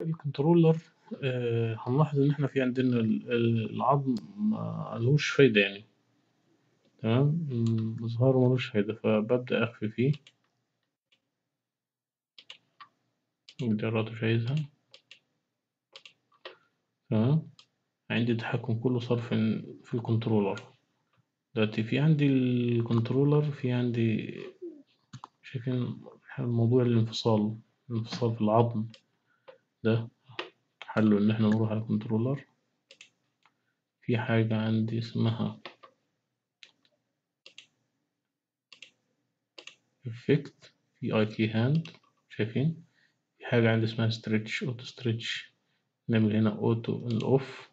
الكنترولر آآ هنلاحظ إن إحنا في عندنا ال ال العضم ما لهوش فايدة يعني تمام، إمم، إظهاره ما لوش فايدة، فبابدأ أخفي فيه. الإدارات مش عايزها. تمام، عندي التحكم كله صار في ال في الكنترولر. دلوقتي في عندي الكنترولر في عندي شايفين موضوع الانفصال، الانفصال في العظم ده حله إن إحنا نروح على الكنترولر. في حاجة عندي اسمها effect في IT hand شايفين؟ في حاجة عندي اسمها stretch auto stretch نعمل هنا auto الأوف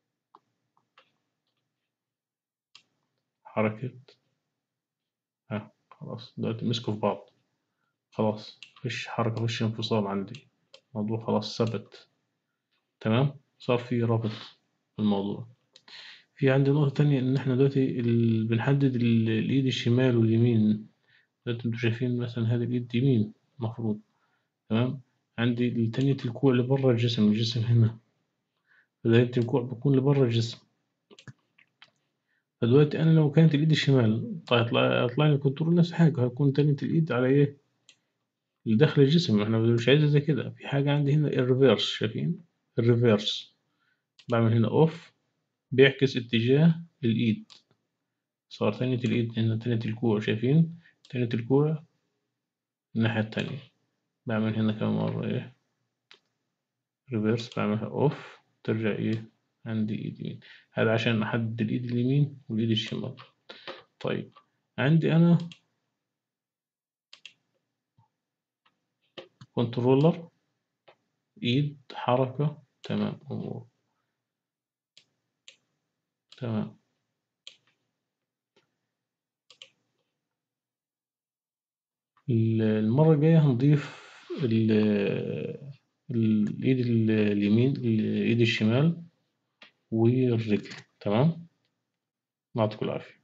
حركة ها خلاص دلوقتي مسكوا في بعض خلاص مفيش حركة مفيش انفصال عندي الموضوع خلاص ثبت تمام صار في ربط في الموضوع في عندي نقطة تانية إن إحنا دلوقتي ال... بنحدد ال... الإيد الشمال واليمين دلوقتي انتوا شايفين مثلا هذه الإيد يمين المفروض تمام عندي تانية الكوع اللي برا الجسم الجسم هنا بداية الكوع بكون لبرا الجسم فدلوقتي أنا لو كانت الإيد الشمال طيب يطلع لي الكنترول نفس الحاجة هتكون تانية الإيد على إيه؟ اللي داخل الجسم احنا مش عايزة زي كده في حاجة عندي هنا الريفيرس شايفين الريفيرس بعمل هنا اوف بيعكس اتجاه الإيد صار تانية الإيد هنا تانية الكوع شايفين تانية الكوع الناحية التانية بعمل هنا كمان مرة إيه ريفيرس بعملها أوف ترجع إيه عندي إيد يمين هذا عشان أحدد الإيد اليمين والإيد الشمال طيب عندي أنا كنترولر إيد حركة تمام أمور تمام المرة الجاية هنضيف الإيد اليمين الإيد الشمال والرجل تمام نعطيكم العافية